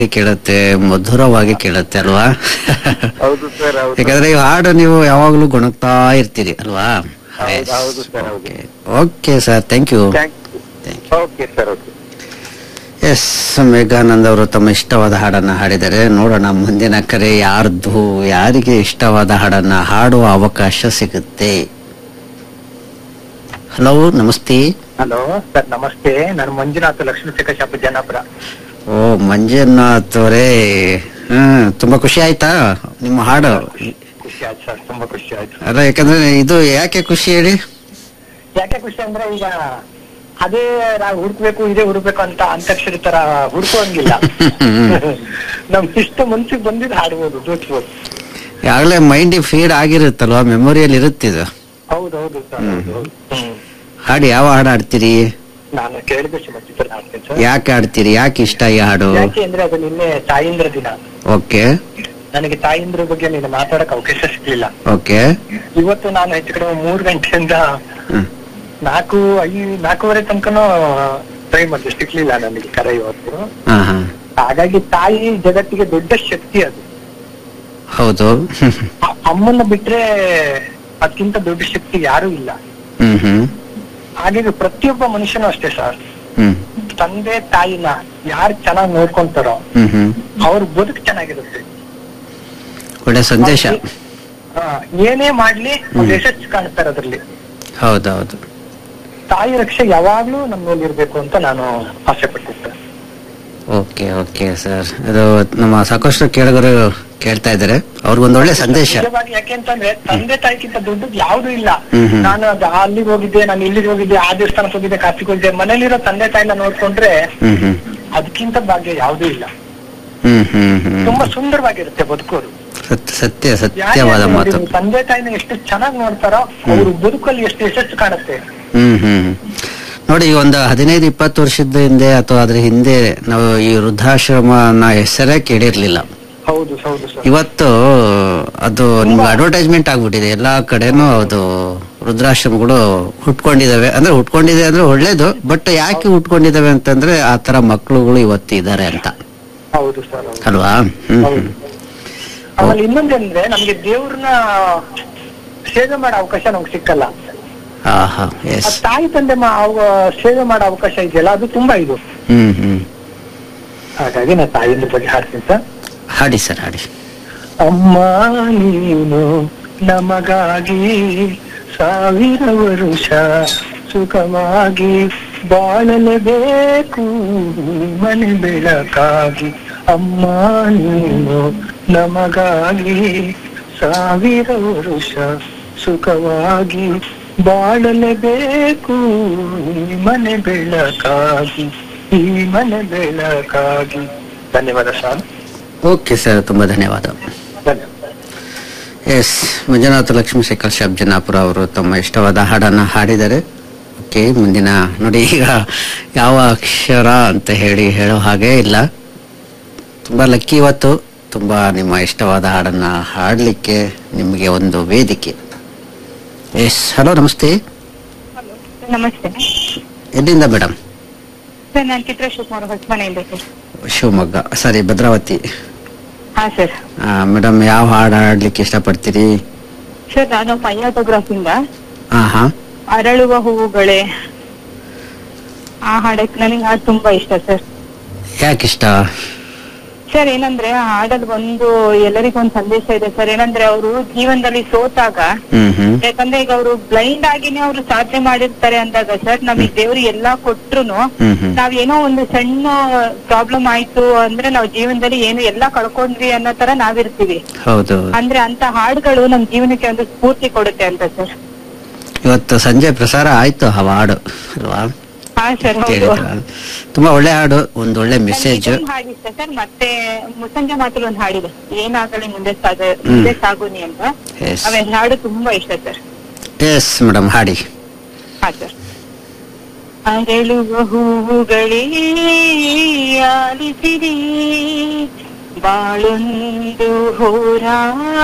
ಕೇಳುತ್ತೆ ಮಧುರವಾಗಿ ಕೇಳುತ್ತೆ ಅಲ್ವಾ ಹೌದು ಸರ್ ಹೌದು ಯಾಕಂದ್ರೆ ಈ ಹಾಡು ನೀವು ಯಾವಾಗ್ಲೂ ಗುಣಗ್ತಾ ಇರ್ತೀರಿ ಅಲ್ವಾ ಹೌದು, ಹೌದು sir, ಹೌದು. Okay sir thank you thank okay sir okay S Meghanand ಅವರು ತಮ್ಮ ಇಷ್ಟವಾದ ಹಾಡನ್ನ ಹಾಡಿದರೆ ನೋಡೋಣ ಮುಂದಿನ ಕರೆ ಯಾರ್ದು ಯಾರಿಗೆ ಇಷ್ಟವಾದ ಹಾಡನ್ನ ಹಾಡುವ ಅವಕಾಶ ಸಿಗುತ್ತೆ ಹಲೋ ನಮಸ್ತೆ ಹಲೋ ಸರ್ ನಮಸ್ತೆ ನಾನು ಮಂಜುನಾಥ್ ಲಕ್ಷ್ಮೀ ಶಾಪ ಜನಾಪುರ ಓ ಮಂಜುನಾಥ್ ಅವರೇ ಹ್ಮ್ ತುಂಬಾ ಖುಷಿ ಆಯ್ತಾ ನಿಮ್ಮ ಹಾಡು ಖುಷಿ ಆಯ್ತು ಸರ್ ತುಂಬಾ ಖುಷಿ ಆಯ್ತು ಅಲ್ಲ ಯಾಕಂದ್ರೆ ಇದು ಯಾಕೆ ಖುಷಿ ಹೇಳಿ ಯಾಕೆ ಖುಷಿ ಅಂದ್ರೆ ಈಗ ಅದೇ ನಾವು ಹುಡುಕ್ಬೇಕು ಇದೇ ಹುಡುಕ್ಬೇಕು ಅಂತ ಅಂತಾಕ್ಷರಿ ತರ ಹುಡುಕುವಂಗಿಲ್ಲ ನಮ್ ಇಷ್ಟ ಮನ್ಸಿಗೆ ಬಂದಿದ್ದು ಹಾಡ್ಬೋದು ಜೋಚಿಬೋದು ಯಾಗಲೇ ಮೈಂಡ್ ಫೀಡ್ ಆಗಿರುತ್ತಲ್ವಾ ಮೆಮೊರಿಯಲ್ಲಿ ಇರುತ್ತಿದು ಹೌದು ಹೌದು ಸರ್ ಹೌದು ಹೌದು ಹ್ಮ್. ಹಾಡು ಯಾವ ಹಾಡು ಹಾಡ್ತೀರಿ ನಾನು ಕೇಳಿದ ಚಿತ್ರ ಹಾಡ್ತೇನೆ ಸರ್ ಯಾಕೆ ಹಾಡ್ತೀರಿ ಯಾಕೆ ಇಷ್ಟ ಈ ಹಾಡು ಯಾಕೆ ಅಂದ್ರೆ ಅದು ನಿನ್ನೆ ತಾಯಿಂದ್ರ ದಿನ ಓಕೆ ನನಗೆ ತಾಯಿಂದ್ರ ಬಗ್ಗೆ ನೀನು ಮಾತಾಡಕ್ ಅವಕಾಶ ಸಿಗ್ಲಿಲ್ಲ ಓಕೆ ಇವತ್ತು ನಾನು ಹೆಚ್ಚು ಕಡಿಮೆ ಮೂರ್ ಗಂಟೆಯಿಂದ ಹ್ಮ್ ನಾಲ್ಕು ಐ ನಾಲ್ಕೂವರೆ ತನಕನೂ ಟ್ರೈ ಮಾಡಿದೆ ಸಿಗ್ಲಿಲ್ಲ ನನಗೆ ಕರೆ ಇವತ್ತು ಹಾ ಹಾ ಹಾಗಾಗಿ ತಾಯಿ ಜಗತ್ತಿಗೆ ದೊಡ್ಡ ಶಕ್ತಿ ಅದು ಹೌದು ಅ- ಅಮ್ಮನ್ನ ಬಿಟ್ರೆ ಅದಕ್ಕಿಂತ ದೊಡ್ಡ ಶಕ್ತಿ ಯಾರು ಇಲ್ಲ ಹ್ಮ್ ಹ್ಮ್ ಹಾಗಾಗಿ ಪ್ರತಿಯೊಬ್ಬ ಮನುಷ್ಯನೂ ಅಷ್ಟೇ ಸರ್ ಹ್ಮ್ ತಂದೆ ತಾಯಿನ ಯಾರು ಚೆನ್ನಾಗಿ ನೋಡ್ಕೊಂತಾರೋ ಹ್ಮ್ ಹ್ಮ್ ಅವ್ರ ಬದುಕು ಚೆನ್ನಾಗಿರುತ್ತೆ ಒಳ್ಳೆ ಸಂದೇಶ ಆ, ಏನೇ ಮಾಡ್ಲಿ ಒಂದು ಯಶಸ್ಸು ಕಾಣ್ತಾರೆ ಅದ್ರಲ್ಲಿ ಹೌದೌದು ತಾಯಿ ರಕ್ಷೆ ಯಾವಾಗ್ಲೂ ನಮ್ಮ ಮೇಲೆ ಇರ್ಬೇಕು ಅಂತ ನಾನು ಆಸೆ ಪಟ್ಟಿದ್ದೆ ಓಕೆ ಓಕೆ ಸರ್ ಅದು ನಮ್ಮ ಸಾಕಷ್ಟು ಕೇಳುಗರು ಕೇಳ್ತಾ ಇದ್ದಾರೆ ಅವ್ರಿಗೊಂದು ಒಳ್ಳೆ ಸಂದೇಶ ನಿಜವಾಗಿ ಯಾಕೆಂತಂದ್ರೆ ತಂದೆ ತಾಯಿಗಿಂತ ದೊಡ್ಡದು ಯಾವ್ದು ಇಲ್ಲ ಹ್ಮ್ ಹ್ಮ್. ನಾನು ಅದು ಅಲ್ಲಿಗೆ ಹೋಗಿದ್ದೆ ನಾನು ಇಲ್ಲಿಗೆ ಹೋಗಿದ್ದೆ ಆ ದೇವಸ್ಥಾನಕ್ಕೆ ಹೋಗಿದ್ದೆ ಕಾರ್ತಿಕ್ ಹೋಗಿದ್ದೆ ಮನೇಲಿರೋ ತಂದೆ ತಾಯಿನ ನೋಡ್ಕೊಂಡ್ರೆ ಹ್ಮ್ ಹ್ಮ್ ಅದಕ್ಕಿಂತ ಭಾಗ್ಯ ಯಾವ್ದೂ ಇಲ್ಲ ಹ್ಮ್ ಹ್ಮ್ ಹ್ಮ್ ತುಂಬಾ ಸುಂದರವಾಗಿರುತ್ತೆ ಬದುಕೋದು ಸತ್ಯ ಸತ್ಯ ಯಾಕೆ ಸತ್ಯವಾದ ಅಂದ್ರೆ ಮಾತು ನೀವು ತಂದೆ ತಾಯಿನ ಎಷ್ಟು ಚೆನ್ನಾಗಿ ನೋಡ್ತಾರೋ ಅವ್ರ ಬದುಕಲ್ಲಿ ಎಷ್ಟು ಯಶಸ್ಸು ಕಾಣುತ್ತೆ ಹ್ಮ್ ಹ್ಮ್ ನೋಡಿ ಈ ಒಂದು ಹದಿನೈದು ಇಪ್ಪತ್ತು ವರ್ಷದ ಹಿಂದೆ ಅಥವಾ ಅದ್ರ ಹಿಂದೆ ನಾವು ಈ ವೃದ್ಧಾಶ್ರಮನ ಹೆಸರೇ ಕೇಳಿರ್ಲಿಲ್ಲ ಹೌದು ಹೌದು ಸರ್ ಇವತ್ತು ಅದು ನಿಮ್ಗೆ ಅಡ್ವರ್ಟೈಸ್ಮೆಂಟ್ ಆಗ್ಬಿಟ್ಟಿದೆ ಎಲ್ಲಾ ಕಡೆನೂ ಅದು ವೃದ್ಧಾಶ್ರಮಗಳು ಹುಟ್ಕೊಂಡಿದಾವೆ ಅಂದ್ರೆ ಹುಟ್ಕೊಂಡಿದೆ ಅಂದ್ರೆ ಒಳ್ಳೇದು ಬಟ್ ಯಾಕೆ ಹುಟ್ಕೊಂಡಿದಾವೆ ಅಂತಂದ್ರೆ ಆ ತರ ಮಕ್ಕಳುಗಳು ಇವತ್ತು ಇದಾರೆ ಅಂತ ಹೌದು ಸರ್ ಹೌದು ಅಲ್ವಾ ಹ್ಮ್ ಹೌದು ಆಮೇಲೆ ಇನ್ನೊಂದಂದ್ರೆ ನಮ್ಗೆ ದೇವ್ರನ್ನ ಸೇವೆ ಮಾಡೋ ಅವಕಾಶ ನಮ್ಗೆ ಸಿಕ್ಕಲ್ಲ ಹಾ ಹಾ ಆ ಎಸ್ ತಾಯಿ ತಂದೆ ಮಾ- ಅವ ಸೇವೆ ಮಾಡೋ ಅವಕಾಶ ಇದೆಯಲ್ಲ ಅದು ತುಂಬಾ ಇದು ಹ್ಮ್ ಹ್ಮ್ ಹಾಗಾಗಿ ನಾನು ತಾಯಿನ ಬಗ್ಗೆ ಹಾಡ್ತೀನಿ ಸರ್ ಹಾಡಿ ಸರ್ ಹಾಡಿ ಅಮ್ಮ ನೀನು ನಮಗಾಗಿ ಸಾವಿರ ವರುಷ ಸುಖವಾಗಿ ಬಾಳಲೇಬೇಕು ಮನೆ ಬೆಳಕಾಗಿ ಅಮ್ಮ ನೀನು ನಮಗಾಗಿ ಸಾವಿರ ವರುಷ ಸುಖವಾಗಿ ಬಾಳಲೇಬೇಕು ಈ ಮನೆ ಬೆಳಕಾಗಿ ಈ ಮನೆ ಬೆಳಕಾಗಿ ಧನ್ಯವಾದ ಸರ್ ಓಕೆ ಸರ್ ತುಂಬಾ ಧನ್ಯವಾದ ಧನ್ಯವಾದ ಎಸ್ ಮಂಜುನಾಥ ಲಕ್ಷ್ಮೀಶೇಖರ್ ಶಬ್ಜನಾಪುರ ಅವರು ತಮ್ಮ ಇಷ್ಟವಾದ ಹಾಡನ್ನ ಹಾಡಿದ್ದಾರೆ ಓಕೆ ಮುಂದಿನ ನೋಡಿ ಈಗ ಯಾವ ಅಕ್ಷರ ಅಂತ ಹೇಳಿ ಹೇಳೋ ಹಾಗೆ ಇಲ್ಲ ತುಂಬಾ ಲಕ್ಕಿ ಇವತ್ತು ತುಂಬಾ ನಿಮ್ಮ ಇಷ್ಟವಾದ ಹಾಡನ್ನ ಹಾಡಲಿಕ್ಕೆ ನಿಮಗೆ ಒಂದು ವೇದಿಕೆ ಎಸ್ ಹಲೋ ನಮಸ್ತೆ ನಮಸ್ತೆ ಎಲ್ಲಿಂದ ಮೇಡಮ್ ಸರ್ ನಾನು ಚಿತ್ರ ಶಿವಕುಮಾರ್ ಹೊಸಮನೆಯಿಂದ ಸರ್ ಶಿವಮೊಗ್ಗ ಸಾರಿ ಭದ್ರಾವತಿ ಹಾ ಸರ್ ಮೇಡಮ್ ಯಾವ ಹಾಡು ಹಾಡ್ಲಿಕ್ಕೆ ಇಷ್ಟಪಡ್ತೀರಿ ಸರ್ ನಾನು ಫೈಯಾಟೋಗ್ರಾಫಿಂದ ಹಾ ಹಾ ಅರಳುವ ಹೂವುಗಳೇ ಆ ಹಾಡಕ್ ನನಗೆ ಹಾಡು ತುಂಬಾ ಇಷ್ಟ ಸರ್ ಯಾಕಿಷ್ಟ ಸರ್ ಏನಂದ್ರೆ ಆ ಹಾಡಲ್ಲಿ ಒಂದು ಎಲ್ಲರಿಗೂ ಒಂದು ಸಂದೇಶ ಇದೆ ಸರ್ ಏನಂದ್ರೆ ಅವರು ಜೀವನದಲ್ಲಿ ಸೋತಾಗ ಹ್ಮ್ ಹ್ಮ್ ಯಾಕಂದ್ರೆ ಈಗ ಅವರು ಬ್ಲೈಂಡ್ ಆಗಿನೇ ಅವರು ಸಾಧನೆ ಮಾಡಿರ್ತಾರೆ ಅಂದಾಗ ಸರ್ ನಮಗೆ ದೇವ್ರು ಎಲ್ಲಾ ಕೊಟ್ರುನು ಹ್ಮ್ ಹ್ಮ್ ನಾವ್ ಏನೋ ಒಂದು ಸಣ್ಣ ಪ್ರಾಬ್ಲಮ್ ಆಯ್ತು ಅಂದ್ರೆ ನಾವ್ ಜೀವನದಲ್ಲಿ ಏನು ಎಲ್ಲಾ ಕಳ್ಕೊಂಡ್ವಿ ಅನ್ನೋ ತರ ನಾವಿರ್ತೀವಿ ಹೌದು ಅಂದ್ರೆ ಅಂತ ಹಾಡುಗಳು ನಮ್ ಜೀವನಕ್ಕೆ ಒಂದು ಸ್ಫೂರ್ತಿ ಕೊಡುತ್ತೆ ಅಂತ ಸರ್ ಇವತ್ತು ಸಂಜೆ ಪ್ರಸಾರ ಆಯ್ತು ಆ ಹಾಡು ಅಲ್ವಾ ಹಾ ಸರ್ ಹೌದು ಕೇಳಿದ್ರ ತುಂಬಾ ಒಳ್ಳೆ ಹಾಡು ಒಂದ್ ಒಳ್ಳೆ ಮೆಸೇಜ್ ನನ್ಗೆ ಇದೊಂದು ಹಾಡಿಷ್ಟ ಸರ್ ಮತ್ತೆ ಮುಸಂಜೆ ಮಾತಲ್ಲಿ ಒಂದು ಹಾಡಿದೆ ಏನಾಗಲಿ ಮುಂದೆ ಸಾಗ ಮುಂದೆ ಸಾಗುನಿ ಅಂತ ಎಸ್ ಅವೆಲ್ಲ ಹಾಡು ತುಂಬಾ ಇಷ್ಟ ಸರ್ ಎಸ್ ಮೇಡಮ್ ಹಾಡಿ ಹಾ ಸರ್ ಅರಳುವ ಹೂವುಗಳೇ ಆಲಿಸಿರಿ ಬಾಳೊಂದು ಹೋರಾ